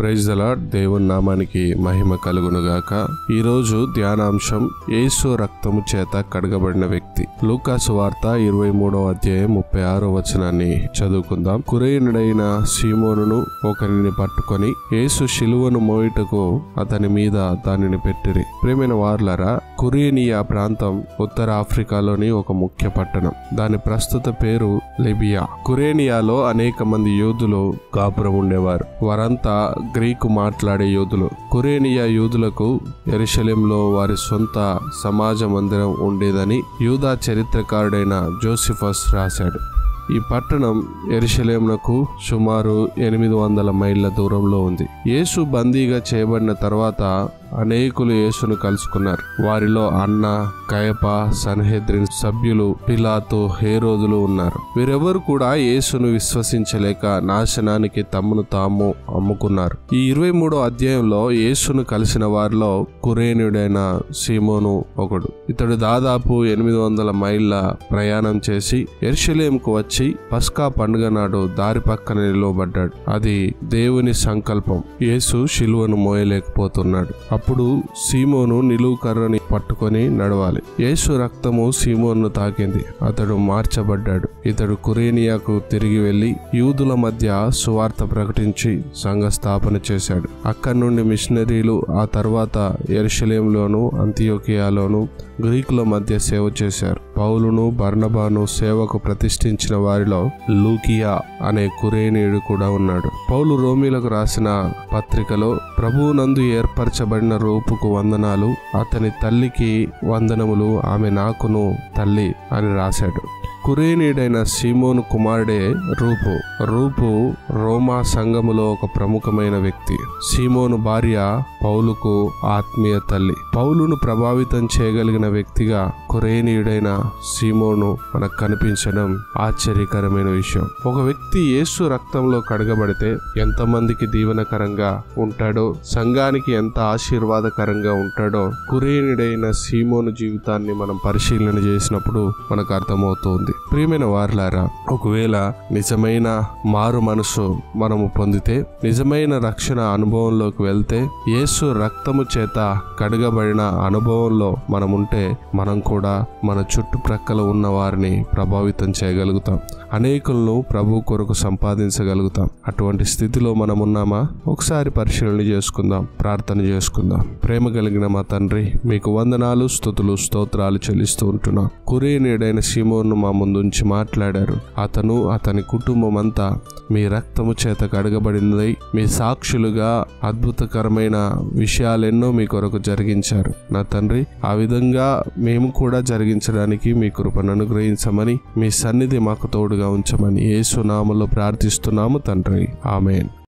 praise దలా దేవుని నామానికి మహిమ కలుగునుగాక ఈరోజు ధ్యానాంశం యేసు రక్తము చేత కడగబడిన వ్యక్తి లూకాసు వార్త ఇరవై మూడవ అధ్యాయం ముప్పై ఆరో వచనాన్ని చదువుకుందాం కురేనుడైన సీమోనును ఒకరిని పట్టుకొని యేసు శిలువను మోయుటకు అతని మీద దానిని పెట్టిరి ప్రేమైన వార్లరా కురేనియా ప్రాంతం ఉత్తర ఆఫ్రికాలోని ఒక ముఖ్య పట్టణం దాని ప్రస్తుత పేరు లిబియా కురేనియాలో అనేక మంది యోధులు కాపురం ఉండేవారు వారంతా గ్రీకు మాట్లాడే యోధులు కురేనియా యూదులకు ఎరుషలేంలో వారి సొంత సమాజ మందిరం ఉండేదని యూదా చరిత్రకారుడైన జోసిఫస్ రాశాడు ఈ పట్టణం ఎరుషలేంనకు సుమారు ఎనిమిది వందల మైళ్ళ దూరంలో ఉంది యేసు బందీగా చేయబడిన తర్వాత అనేకులు యేసును కలుసుకున్నారు వారిలో అన్న కయప సన్హెద్రిన్ సభ్యులు పిలాతు హేరోదులు ఉన్నారు వీరెవరు కూడా యేసును విశ్వసించలేక నాశనానికి తమను తాము అమ్ముకున్నారు ఈ ఇరవై మూడో అధ్యాయంలో యేసును కలిసిన వారిలో కురేనుడైన సీమోను ఒకడు ఇతడు దాదాపు ఎనిమిది వందల మైళ్ళ ప్రయాణం చేసి ఎర్షలేంకు వచ్చి పస్కా పండుగ నాడు దారి పక్కన నిలవబడ్డాడు అది దేవుని సంకల్పం యేసు శిలువను మోయలేకపోతున్నాడు అప్పుడు సీమోను నిలువు కర్రని పట్టుకొని నడవాలి యేసు రక్తము సీమోను తాకింది అతడు మార్చబడ్డాడు ఇతడు కురేనియాకు తిరిగి వెళ్లి యూదుల మధ్య సువార్త ప్రకటించి సంఘ స్థాపన చేశాడు అక్కడి నుండి మిషనరీలు ఆ తర్వాత ఎరుషలేంలోను అంత్యోకియాలోను గ్రీకుల మధ్య సేవ చేశారు పౌలును బర్నబాను సేవకు ప్రతిష్ఠించిన వారిలో లూకియా అనే కురేనీయుడు కూడా ఉన్నాడు పౌలు రోమిలకు రాసిన పత్రికలో ప్రభువునందు ఏర్పరచబడిన రూపుకు వందనాలు అతని తల్లికి వందనములు ఆమె నాకును తల్లి అని రాశాడు కురేనీయుడైన సీమోను కుమారుడే రూపు రూపు రోమా సంఘములో ఒక ప్రముఖమైన వ్యక్తి సీమోను భార్య పౌలుకు ఆత్మీయ తల్లి పౌలును ప్రభావితం చేయగలిగిన వ్యక్తిగా కురేనీయుడైన సీమోను మనకు కనిపించడం ఆశ్చర్యకరమైన విషయం ఒక వ్యక్తి యేసు రక్తంలో కడగబడితే ఎంతమందికి దీవెనకరంగా ఉంటాడో సంఘానికి ఎంత ఆశీర్వాదకరంగా ఉంటాడో కురేనుడైన సీమోను జీవితాన్ని మనం పరిశీలన చేసినప్పుడు మనకు అర్థమవుతుంది ప్రియమైన వారలారా ఒకవేళ నిజమైన మారు మనసు మనము పొందితే నిజమైన రక్షణ అనుభవంలోకి వెళ్తే యేసు రక్తము చేత కడగబడిన అనుభవంలో మనం ఉంటే మనం కూడా మన చుట్టుప్రక్కల ఉన్న వారిని ప్రభావితం చేయగలుగుతాం అనేకులను ప్రభు కొరకు సంపాదించగలుగుతాం అటువంటి స్థితిలో మనం ఉన్నామా ఒకసారి పరిశీలన చేసుకుందాం ప్రార్థన చేసుకుందాం ప్రేమ కలిగిన మా తండ్రి మీకు వందనాలు స్థుతులు స్తోత్రాలు చెల్లిస్తూ ఉంటున్నాం కురేనీయుడైన సీమోను మా ముందుంచి మాట్లాడారు అతను అతని కుటుంబం అంతా మీ రక్తము చేత కడగబడినది మీ సాక్షులుగా అద్భుతకరమైన విషయాలెన్నో మీ కొరకు జరిగించారు నా తండ్రి ఆ విధంగా మేము కూడా జరిగించడానికి మీ కృపను అనుగ్రహించమని మీ సన్నిధి మాకు తోడుగా ఉంచమని యేసు నామలో ప్రార్థిస్తున్నాము తండ్రి ఆమెన్